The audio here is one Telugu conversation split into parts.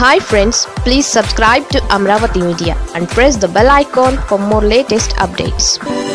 hi friends please subscribe to Amaravati media and press the bell icon for more latest updates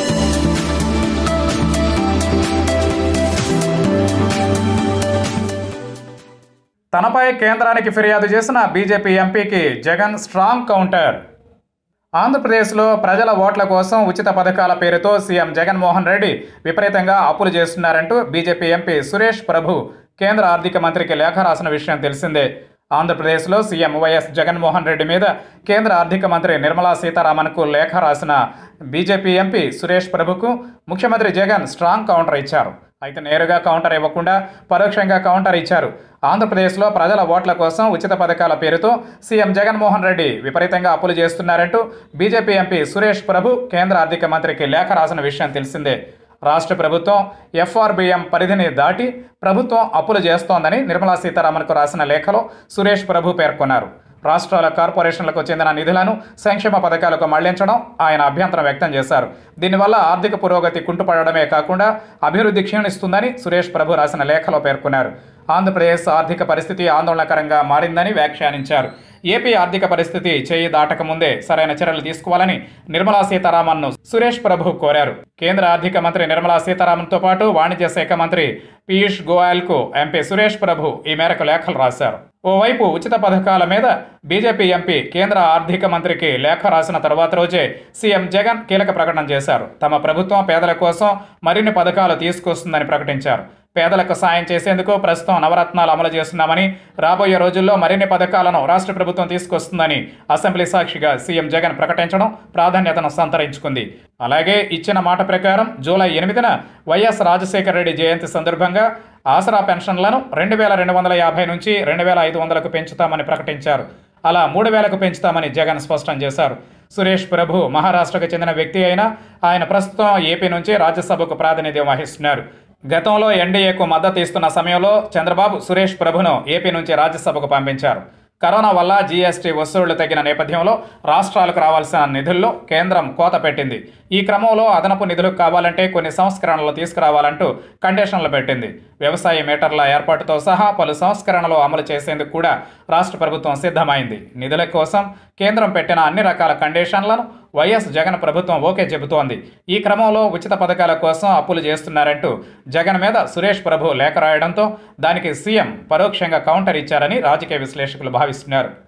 తనపై కేంద్రానికి ఫిర్యాదు చేసిన బీజేపీ ఎంపీకి జగన్ స్ట్రాంగ్ కౌంటర్ ఆంధ్రప్రదేశ్లో ప్రజల ఓట్ల కోసం ఉచిత పథకాల పేరుతో సీఎం జగన్మోహన్ రెడ్డి విపరీతంగా అప్పులు చేస్తున్నారంటూ బీజేపీ ఎంపీ సురేష్ ప్రభు కేంద్ర ఆర్థిక మంత్రికి లేఖ రాసిన విషయం తెలిసిందే ఆంధ్రప్రదేశ్లో సీఎం వైఎస్ జగన్మోహన్ రెడ్డి మీద కేంద్ర ఆర్థిక మంత్రి నిర్మలా సీతారామన్కు లేఖ రాసిన బీజేపీ ఎంపీ సురేష్ ప్రభుకు ముఖ్యమంత్రి జగన్ స్ట్రాంగ్ కౌంటర్ ఇచ్చారు అయితే నేరుగా కౌంటర్ ఇవ్వకుండా పరోక్షంగా కౌంటర్ ఇచ్చారు ఆంధ్రప్రదేశ్లో ప్రజల ఓట్ల కోసం ఉచిత పథకాల పేరుతో సీఎం జగన్మోహన్ రెడ్డి విపరీతంగా అప్పులు చేస్తున్నారంటూ బీజేపీ ఎంపీ సురేష్ ప్రభు కేంద్ర ఆర్థిక మంత్రికి లేఖ రాసిన విషయం తెలిసిందే రాష్ట్ర ప్రభుత్వం ఎఫ్ఆర్బిఎం పరిధిని దాటి ప్రభుత్వం అప్పులు చేస్తోందని నిర్మలా సీతారామన్కు రాసిన లేఖలో సురేష్ ప్రభు పేర్కొన్నారు రాష్ట్రాల కార్పొరేషన్లకు చెందిన నిధులను సంక్షేమ పథకాలకు మళ్లించడం ఆయన అభ్యంతరం వ్యక్తం చేశారు దీనివల్ల ఆర్థిక పురోగతి కుంటుపడమే కాకుండా అభివృద్ధి క్షీణిస్తుందని సురేష్ ప్రభు రాసిన లేఖలో పేర్కొన్నారు ఆంధ్రప్రదేశ్ ఆర్థిక పరిస్థితి ఆందోళనకరంగా మారిందని వ్యాఖ్యానించారు ఏపీ ఆర్థిక పరిస్థితి చేయి దాటకముందే సరైన చర్యలు తీసుకోవాలని నిర్మలా సీతారామన్ను సురేష్ ప్రభు కోరారు కేంద్ర ఆర్థిక మంత్రి నిర్మలా సీతారామన్తో పాటు వాణిజ్య శాఖ మంత్రి పీయూష్ గోయల్కు ఎంపీ సురేష్ ప్రభు ఈ మేరకు లేఖలు రాశారు ఓవైపు ఉచిత పథకాల మీద బీజేపీ ఎంపీ కేంద్ర ఆర్థిక మంత్రికి లేఖ రాసిన తర్వాత రోజే సీఎం జగన్ కీలక ప్రకటన చేశారు తమ ప్రభుత్వం పేదల కోసం మరిన్ని పథకాలు తీసుకొస్తుందని ప్రకటించారు పేదలకు సాయం చేసేందుకు ప్రస్తుతం నవరత్నాలు అమలు చేస్తున్నామని రాబోయే రోజుల్లో మరిన్ని పథకాలను రాష్ట్ర ప్రభుత్వం తీసుకొస్తుందని అసెంబ్లీ సాక్షిగా సీఎం జగన్ ప్రకటించడం ప్రాధాన్యతను సంతరించుకుంది అలాగే ఇచ్చిన మాట ప్రకారం జూలై ఎనిమిదిన వైఎస్ రాజశేఖర రెడ్డి జయంతి సందర్భంగా ఆసరా పెన్షన్లను రెండు వేల రెండు వందల యాభై నుంచి రెండు వేల ఐదు వందలకు పెంచుతామని ప్రకటించారు అలా మూడు వేలకు పెంచుతామని జగన్ స్పష్టం చేశారు సురేష్ ప్రభు మహారాష్ట్రకు చెందిన వ్యక్తి అయినా ఆయన ప్రస్తుతం ఏపీ నుంచి రాజ్యసభకు ప్రాతినిధ్యం వహిస్తున్నారు గతంలో ఎన్డీఏకు మద్దతు ఇస్తున్న సమయంలో చంద్రబాబు సురేష్ ప్రభును ఏపీ నుంచి రాజ్యసభకు పంపించారు కరోనా వల్ల జీఎస్టీ వసూళ్లు తగ్గిన నేపథ్యంలో రాష్ట్రాలకు రావాల్సిన నిధుల్లో కేంద్రం కోత పెట్టింది ఈ క్రమంలో అదనపు నిధులు కావాలంటే కొన్ని సంస్కరణలు తీసుకురావాలంటూ కండిషన్లు పెట్టింది వ్యవసాయ మీటర్ల ఏర్పాటుతో సహా పలు సంస్కరణలు అమలు చేసేందుకు కూడా రాష్ట్ర ప్రభుత్వం సిద్ధమైంది నిధుల కోసం కేంద్రం పెట్టిన అన్ని రకాల కండిషన్లను వైఎస్ జగన్ ప్రభుత్వం ఓకే చెబుతోంది ఈ క్రమంలో ఉచిత పథకాల కోసం అప్పులు చేస్తున్నారంటూ జగన్ మీద సురేష్ ప్రభు లేఖ రాయడంతో దానికి సీఎం పరోక్షంగా కౌంటర్ ఇచ్చారని రాజకీయ విశ్లేషకులు భావిస్తున్నారు